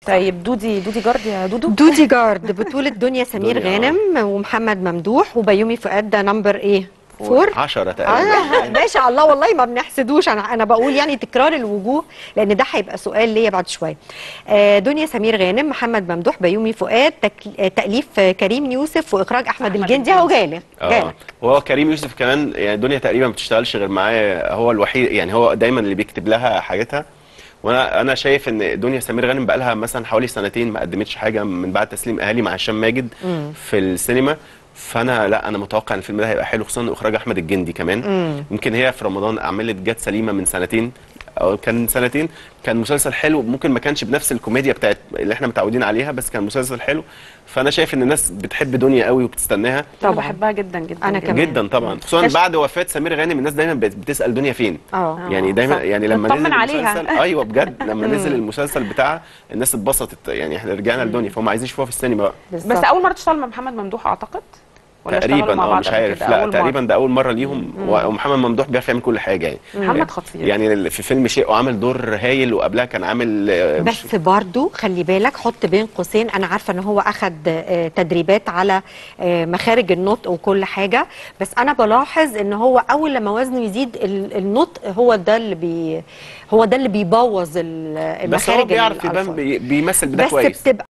طيب دودي دودي جارد يا دودو دودي جارد بطولة دنيا سمير دنيا، غانم ومحمد ممدوح وبيومي فؤاد ده نمبر ايه؟ فور 10 تقريبا آه ما شاء الله والله ما بنحسدوش انا انا بقول يعني تكرار الوجوه لان ده هيبقى سؤال ليا بعد شويه آه دنيا سمير غانم محمد ممدوح بيومي فؤاد تك- آه، تاليف آه، كريم يوسف واخراج احمد أحمد الجندي اهو جالك اه جالك وهو كريم يوسف كمان يعني الدنيا تقريبا ما بتشتغلش غير معاه هو الوحيد يعني هو دايما اللي بيكتب لها حاجتها وانا انا شايف ان دنيا سمير غانم بقى لها مثلا حوالي سنتين ما قدمتش حاجه من بعد تسليم اهالي مع هشام ماجد في السينما فانا لا انا متوقع ان الفيلم ده هيبقى حلو خصوصا اخراج احمد الجندي كمان يمكن هي في رمضان عملت جت سليمه من سنتين او كان من سنتين كان مسلسل حلو ممكن ما كانش بنفس الكوميديا بتاعت اللي احنا متعودين عليها بس كان مسلسل حلو فانا شايف ان الناس بتحب دنيا قوي وبتستناها انا طبعا. بحبها جدا جدا أنا جداً. كمان. جدا طبعا خصوصا كاش- بعد وفاه سمير غانم الناس دايما بت- بتسال دنيا فين اه يعني دايما صح. يعني لما نطمن نزل عليها. المسلسل ايوه بجد لما نزل المسلسل بتاعها الناس اتبسطت يعني احنا رجعنا لدنيا فهم عايزين يشوفوها في السينما بقى بس بالظبط. اول مره تشتغل مع محمد ممدوح اعتقد ولا اشتغلوا تقريبا مع اه بعض مش قبل عارف كده؟ لا أول مرة. تقريبا ده اول مره ليهم و- ومحمد ممدوح بيعرف يعمل كل حاجه يعني محمد خطير يعني في فيلم شيء وعامل دور هايل وقبلها كان عامل آه، مش- بس برضو خلي بالك حط بين قوسين انا عارفه ان هو اخد آه، تدريبات على آه، مخارج النطق وكل حاجه بس انا بلاحظ ان هو اول لما وزنه يزيد ال- النطق هو ده اللي بي هو ده اللي بيبوظ ال- بس هو المخارج بيعرف يبان الألفاظ. بي- بيمثل بده بس كويس بتبقى